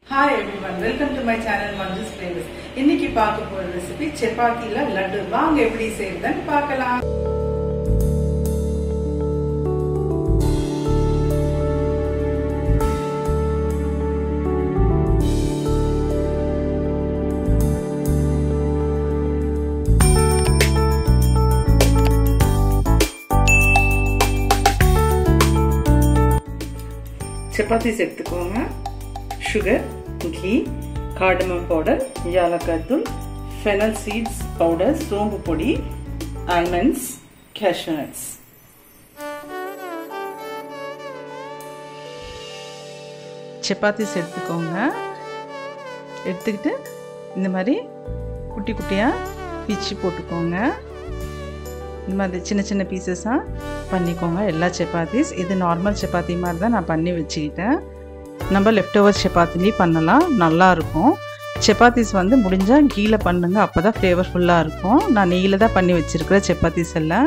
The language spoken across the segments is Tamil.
hi everyone welcome to my channel Manju's playlist இன்னைக்கு பார்க்க போற ரெசிபி சப்பாத்தில லட்டு வாங்க எப்படி செய்யறதுன்னு பார்க்கலாம் சப்பாத்திஸ் எடுத்துக்கோங்க சுகர் கீ கார்டமம் பவுடர் ஏலக்காய் தூள் ஃபெனல் சீட்ஸ் பவுடர் சோம்பு பொடி ஆல்மண்ட்ஸ் கேஷ்யூ நட்ஸ் சப்பாத்திஸ் எடுத்துக்கோங்க எடுத்துக்கிட்டு இந்த மாதிரி குட்டி குட்டியாக பிச்சு போட்டுக்கோங்க இந்த மாதிரி சின்ன சின்ன பீசஸாக பண்ணிக்கோங்க எல்லா சப்பாத்திஸ் இது நார்மல் சப்பாத்தி மாதிரி தான் நான் பண்ணி வச்சுக்கிட்டேன் நம்ம லெஃப்ட் ஓவர் சப்பாத்திலையும் பண்ணலாம் நல்லாயிருக்கும் சப்பாத்திஸ் வந்து முடிஞ்சால் கீழே பண்ணுங்க அப்போ தான் ஃப்ளேவர்ஃபுல்லாக இருக்கும் நான் நெய்யில் தான் பண்ணி வச்சுருக்கிறேன் சப்பாத்திஸ் எல்லாம்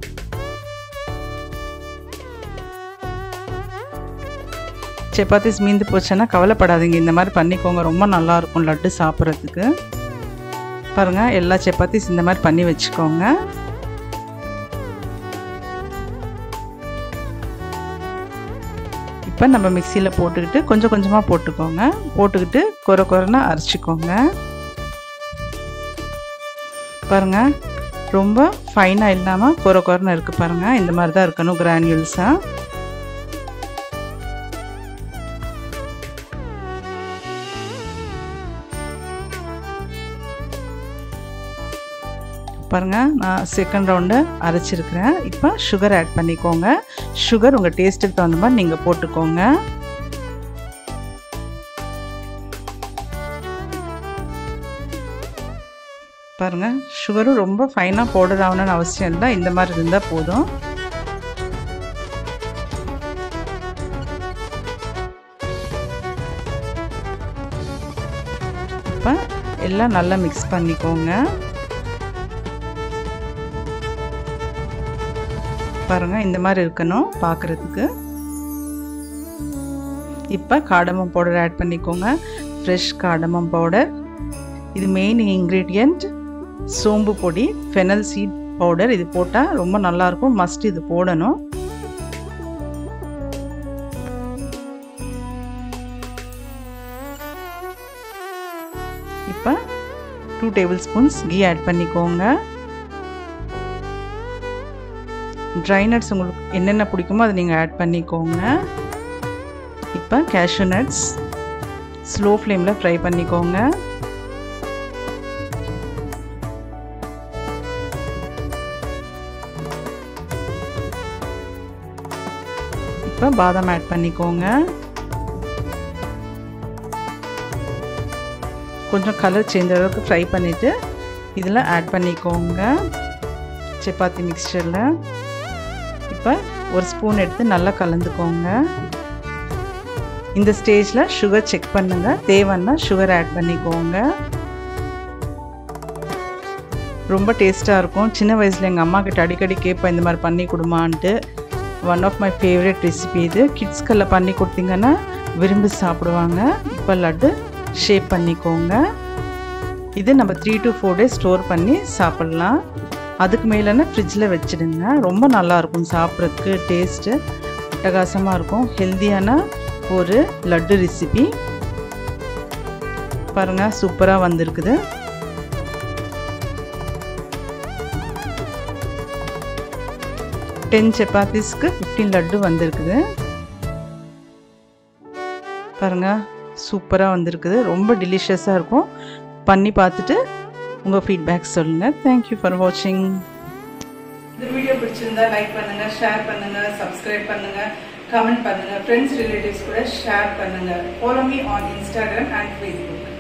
சப்பாத்திஸ் மீந்து போச்சுன்னா கவலைப்படாதீங்க இந்த மாதிரி பண்ணிக்கோங்க ரொம்ப நல்லாயிருக்கும் லட்டு சாப்பிட்றதுக்கு பாருங்கள் எல்லா சப்பாத்திஸ் இந்த மாதிரி பண்ணி வச்சுக்கோங்க இப்போ நம்ம மிக்சியில் போட்டுக்கிட்டு கொஞ்சம் கொஞ்சமாக போட்டுக்கோங்க போட்டுக்கிட்டு குறை குறைனா அரைச்சிக்கோங்க பாருங்கள் ரொம்ப ஃபைனாக இல்லாமல் குறை குறைன்னு இருக்குது பாருங்கள் இந்த மாதிரி தான் இருக்கணும் கிரானியூல்ஸாக பாருங்கள் நான் செகண்ட் ரவுண்டு அரைச்சிருக்கிறேன் இப்போ சுகர் ஆட் பண்ணிக்கோங்க சுகர் உங்கள் டேஸ்ட்டுக்கு தகுந்த மாதிரி நீங்கள் போட்டுக்கோங்க பாருங்கள் சுகரும் ரொம்ப ஃபைனாக பவுடர் ஆகணும்னு அவசியம் இல்லை இந்த மாதிரி இருந்தால் போதும் இப்போ எல்லாம் நல்லா மிக்ஸ் பண்ணிக்கோங்க பாருங்கள் இந்த மாதிரி இருக்கணும் பார்க்குறதுக்கு இப்போ காடமம் பவுடர் ஆட் பண்ணிக்கோங்க ஃப்ரெஷ் காடமம் பவுடர் இது மெயின் இன்க்ரீடியண்ட் சோம்பு பொடி ஃபெனல் சீட் பவுடர் இது போட்டால் ரொம்ப நல்லாயிருக்கும் மஸ்ட் இது போடணும் இப்போ two tablespoons ghee add பண்ணிக்கோங்க ட்ரை நட்ஸ் உங்களுக்கு என்னென்ன பிடிக்குமோ அதை நீங்கள் ஆட் பண்ணிக்கோங்க இப்போ கேஷ்யூ நட்ஸ் ஸ்லோ ஃப்ளேமில் ஃப்ரை பண்ணிக்கோங்க இப்போ பாதாம் ஆட் பண்ணிக்கோங்க கொஞ்சம் கலர் சேஞ்ச் அளவுக்கு ஃப்ரை பண்ணிவிட்டு இதில் ஆட் பண்ணிக்கோங்க சப்பாத்தி மிக்சரில் இப்போ ஒரு ஸ்பூன் எடுத்து நல்லா கலந்துக்கோங்க இந்த ஸ்டேஜில் சுகர் செக் பண்ணுங்கள் தேவைன்னா சுகர் ஆட் பண்ணிக்கோங்க ரொம்ப டேஸ்ட்டாக இருக்கும் சின்ன வயசில் எங்கள் அம்மா கிட்ட அடிக்கடி கேட்பேன் இந்த மாதிரி பண்ணி கொடுமான்ட்டு one of my favourite recipe இது கிட்ஸ்கெல்லாம் பண்ணி கொடுத்தீங்கன்னா விரும்பி சாப்பிடுவாங்க இப்போ லட்டு ஷேப் பண்ணிக்கோங்க இது நம்ம three to four days store பண்ணி சாப்பிட்லாம் அதுக்கு மேலேனா ஃப்ரிட்ஜில் வச்சுடுங்க ரொம்ப நல்லாயிருக்கும் சாப்பிட்றதுக்கு டேஸ்ட்டு அட்டகாசமாக இருக்கும் ஹெல்த்தியான ஒரு லட்டு ரெசிபி பாருங்கள் சூப்பராக வந்திருக்குது டென் சப்பாத்திஸ்க்கு ஃபிஃப்டீன் லட்டு வந்திருக்குது பாருங்கள் சூப்பராக வந்திருக்குது ரொம்ப டெலிஷியஸாக இருக்கும் பண்ணி பார்த்துட்டு உங்கள் ஃபீட்பேக் சொல்லுங்கள் தேங்க்யூ ஃபார் வாட்சிங் இந்த வீடியோ பிடிச்சிருந்தா லைக் பண்ணுங்க ஷேர் பண்ணுங்க சப்ஸ்கிரைப் பண்ணுங்க கமெண்ட் பண்ணுங்க ஃப்ரெண்ட்ஸ் ரிலேட்டிவ்ஸ் கூட ஷேர் பண்ணுங்க follow me on Instagram and Facebook